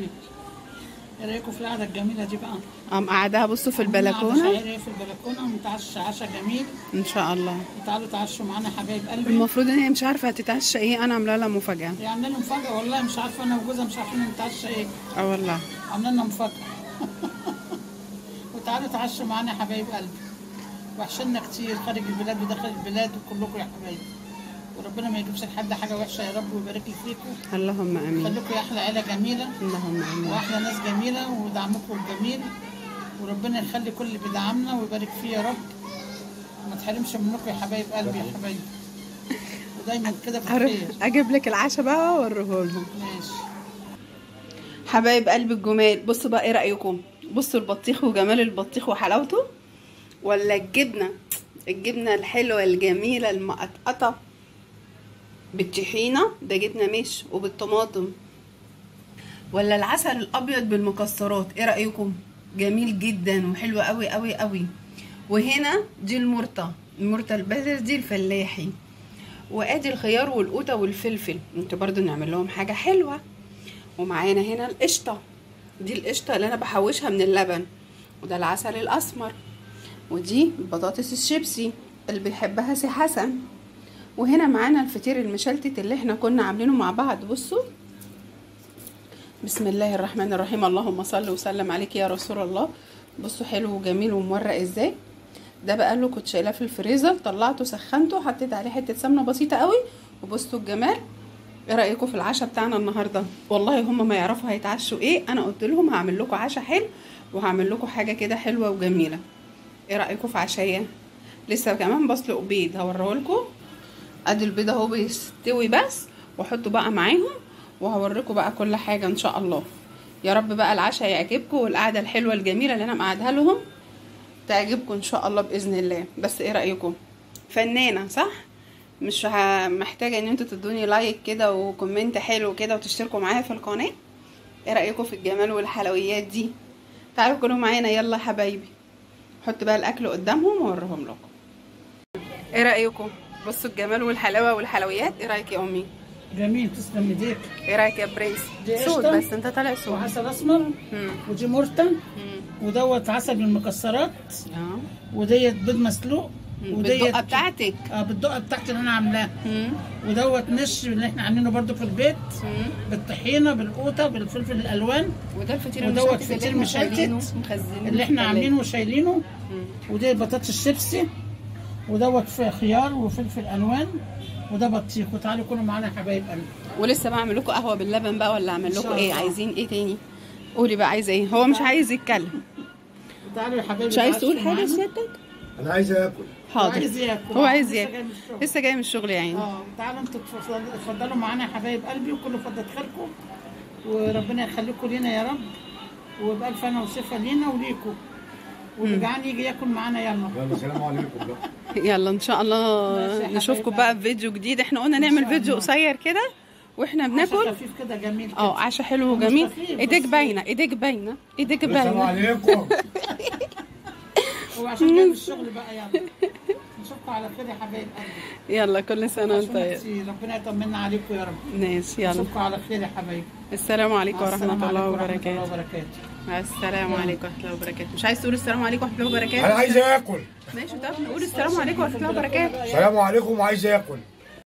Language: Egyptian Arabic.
حبايبي ايه رايكم في القعده الجميله دي بقى قام قاعدها بصوا في قعدة البلكونه شاعرية في البلكونه ونتعشى عشاء جميل ان شاء الله وتعالوا تعشوا معانا حبايب قلبي المفروض ان هي مش عارفه هتتعشى ايه انا عامله لها مفاجاه هي عامله لنا مفاجاه والله مش عارفه انا وجوزها مش عارفين نتعشى ايه اه والله عامله لنا مفاجاه وتعالوا تعشوا معانا يا حبايب قلبي وحشنا كتير خارج البلاد وداخل البلاد وكلكم يا حبايبي وربنا ما يجيبش لحد حاجه وحشه يا رب ويبارك لي فيكم اللهم امين خليكم يا احلى عيله جميله اللهم امين واحلى ناس جميله ودعمكم جميل وربنا يخلي كل اللي بيدعمنا ويبارك فيه يا رب ما تحرمش منكم يا حبايب قلبي يا حبايبي ودايما كده هروح بخير اجيب لك العشاء بقى واوريه لهم ماشي حبايب قلب الجمال بصوا بقى ايه رايكم بصوا البطيخ وجمال البطيخ وحلاوته ولا الجبنه الجبنه الحلوه الجميله المقطقطه بالطحينه ده جبنه مش وبالطماطم ولا العسل الابيض بالمكسرات ايه رايكم جميل جدا وحلو قوي قوي قوي وهنا دي المرطه المرطه البلد دي الفلاحي وادي الخيار والقوطه والفلفل انتوا برضو نعمل لهم حاجه حلوه ومعانا هنا القشطه دي القشطه اللي انا بحوشها من اللبن وده العسل الاسمر ودي البطاطس الشيبسي اللي بيحبها سي حسن وهنا معانا الفطير المشلتت اللي احنا كنا عاملينه مع بعض بصوا بسم الله الرحمن الرحيم اللهم صل وسلم عليك يا رسول الله بصوا حلو وجميل ومورق ازاي ده بقى له كنت شايلاه في الفريزر طلعته سخنته حطيت عليه حته سمنه بسيطه قوي وبصوا الجمال ايه رايكم في العشاء بتاعنا النهارده والله هم ما يعرفوا هيتعشوا ايه انا قلت لهم هعمل لكم عشاء حلو وهعمل لكم حاجه كده حلوه وجميله ايه رايكم في عشايا لسه كمان بسلق بيض هوريه لكم ادي البيض اهو بيستوي بس واحطه بقى معاهم وهوريكم بقى كل حاجه ان شاء الله يا رب بقى العشاء يعجبكم والقعده الحلوه الجميله اللي انا مقعدها لهم تعجبكم ان شاء الله باذن الله بس ايه رايكم فنانه صح مش ه- محتاجه ان انتوا تدوني لايك كده وكومنت حلو كده وتشتركوا معايا في القناه ايه رايكم في الجمال والحلويات دي تعالوا كلوا معانا يلا يا حبايبي حط بقى الاكل قدامهم واوريهم لكم ايه رايكم بصوا الجمال والحلاوه والحلويات ايه رايك يا امي جميل تسلم ايديك ايه رايك يا بريس دي صوت قشطة. بس انت طالع صوت وعسل اسمر مم. ودي مرته مم. ودوت عسل بالمكسرات اه وديت بيض مسلوق بالدقه بتاعتك اه بالدقه بتاعتي اللي انا عاملاها مم. ودوت مش اللي احنا عاملينه برضو في البيت مم. بالطحينه بالقوطه بالفلفل الالوان وده الفطير ودوت المشلتت اللي فطير احنا مشلتت شايلينه مخزنينه اللي احنا في عاملينه وشايلينه مم. ودي بطاطس الشيبسي ودوت في خيار وفلفل الوان وده بطيخ وتعالوا كلوا معانا يا حبايب قلبي ولسه بعمل لكم قهوه باللبن بقى ولا اعمل إن لكم شاء ايه الله. عايزين ايه تاني قولي بقى عايزه ايه هو مش عايز يتكلم تعالوا يا حبايبي مش عايز تقول تعالوا حاجه معانا. سيادتك انا عايز اكل حاضر عايز ياكل. هو عايز لسه ياكل جاي من الشغل. لسه جاي من الشغل يا عيني اه تعالوا انتوا تفضلوا- اتفضلوا معانا يا حبايب قلبي وكل فضة خيركم وربنا يخليكم لينا يا رب وبألف انا وشفا لينا وليكم واللي جعان يجي ياكل معانا يلا يلا سلام عليكم بقى يلا ان شاء الله ماشي يا نشوفكم حبايب بقى قلبي. في فيديو جديد احنا قلنا إن نعمل شاء فيديو الله. قصير كده واحنا عشان بناكل خفيف كده جميل كده. اه عشاء حلو مش وجميل خفيف، ايديك بس- باينه ايديك باينه ايديك السلام باينه عليكم وعشان جاي من الشغل بقى يلا نشوفكم على خير يا حبايب قلبي يلا كل سنه وانت عشان طيب كتير. ربنا يطمنا عليكم يا رب ماشي يلا نشوفكم على خير يا حبايبي السلام عليكم مع السلامة ورحمه الله عليكم ورحمة وبركاته وبركاته السلام عليكم ورحمه الله وبركاته مش عايز تقول السلام عليكم ورحمه الله وبركاته انا عايز اكل ماشي طب نقول السلام عليكم ورحمه الله وبركاته السلام عليكم وعايز اكل